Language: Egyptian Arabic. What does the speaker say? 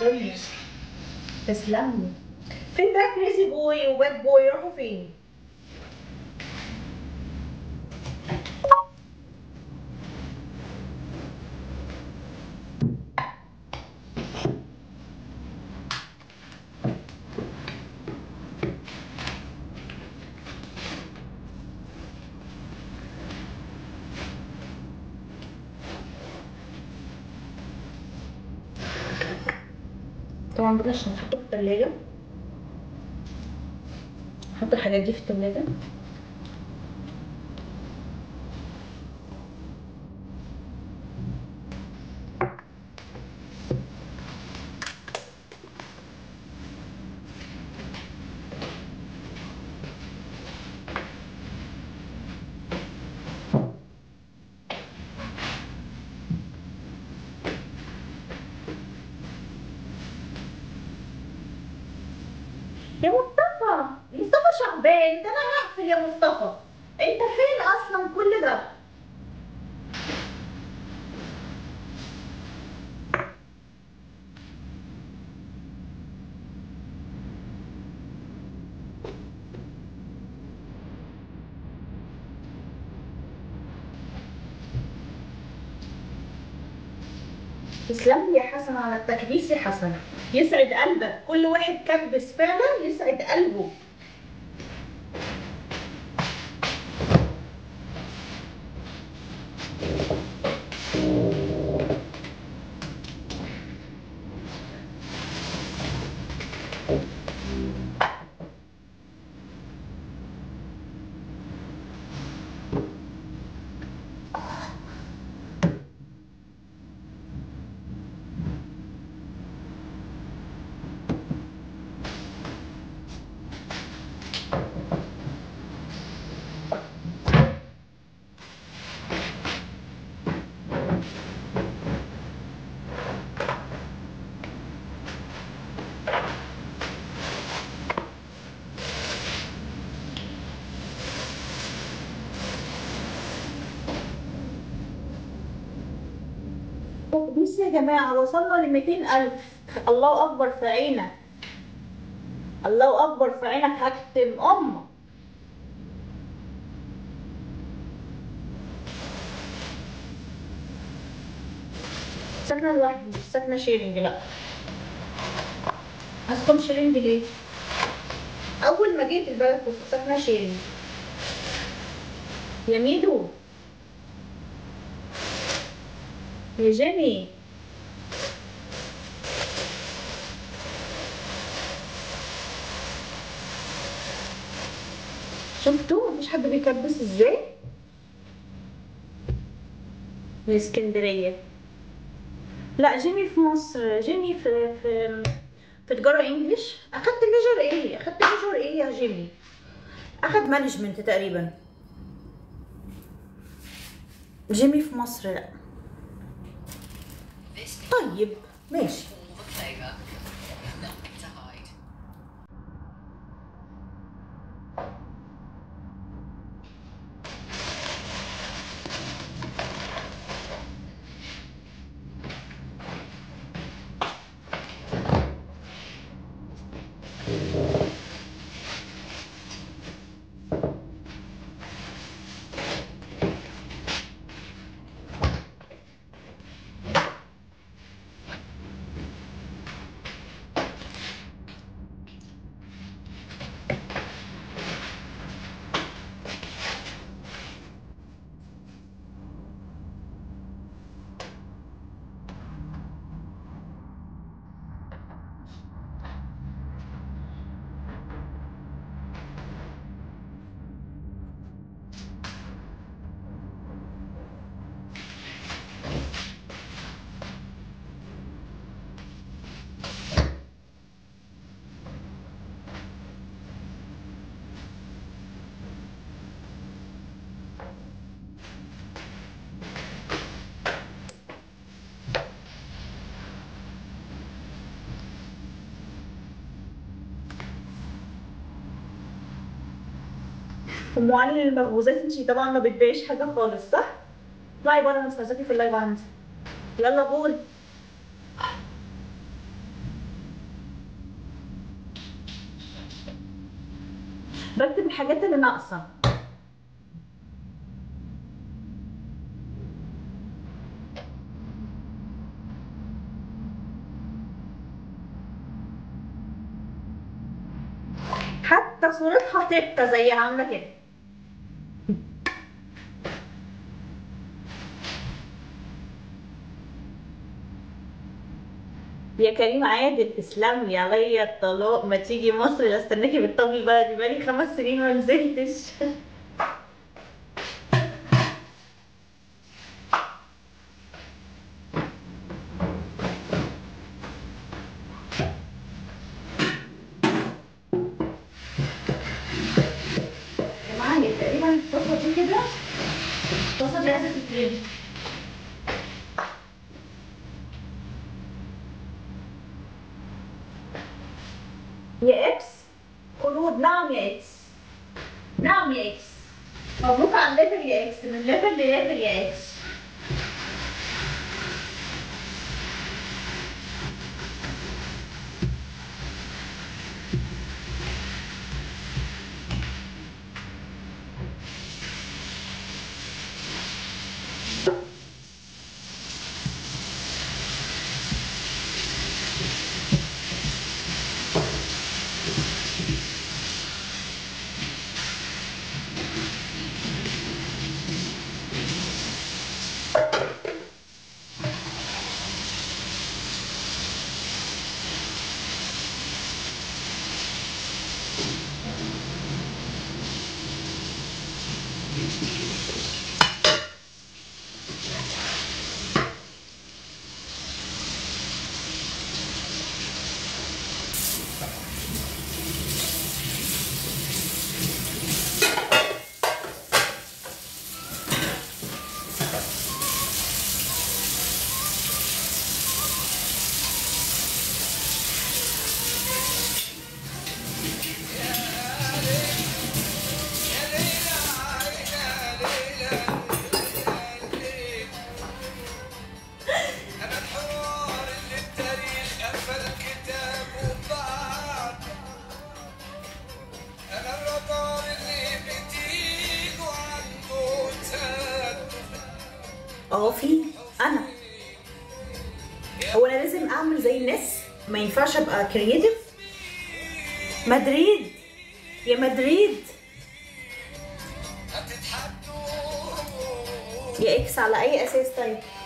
تسلمي تسلمي فين بقى كريزي بوي وباد بوي راحوا فين؟ طبعا بلاش نحطه في التلاجة نحط الحاجات دي في التلاجة يا مصطفى مصطفى شعبان ده انا هقفل يا مصطفى انت فين اصلا كل ده تسلم لي يا حسن على التكبيس يا حسن يسعد قلبك كل واحد كبس فعلا يسعد قلبه بص يا جماعة وصلنا ل 200000 الله أكبر في عينك الله أكبر في عينك هكتم أمك ساكنة لوحدي مش ساكنة شيرنج لأ هسكن شيرنج ليه؟ أول ما جيت البلد كنت ساكنة شيرنج يا ميدو يا جيمي شفتوا مفيش حد بيكبس ازاي في اسكندرية لا جيمي في مصر جيمي في في في تجارة انجليش اخدت ميجر ايه اخدت ميجر ايه يا جيمي اخد مانجمنت تقريبا جيمي في مصر لا This طيب ماشي all the flavour, nothing to hide. ام علي المخبوزات انتي طبعا ما بتبيعيش حاجه خالص صح؟ اطلعي بره مستنزاكي في اللايف عندي يلا قول بكتب الحاجات اللي ناقصه حتى صورتها تبقى زي عامله كده يا كريم عادل تسلم لي عليا الطلاق ما تيجي مصر لا استناكي بالطبي بقى دي بقالي خمس سنين ما نزلتش يا معايا تقريبا الطاسه دي كده الطاسه دي عايزه تترمي يا اكس خلود نعم يا اكس نعم يا اكس مبروك على الليفل يا اكس من ليفل لليفل يا اكس أنا الحوار اللي التاريخ قفل كتاب وطبع أنا الرادار اللي بتيجوا عنده تاد اه في انا هو انا لازم اعمل زي الناس ما ينفعش ابقى كرييتيف مدريد يا مدريد هتتحدوا يا اكس على اي اساس طيب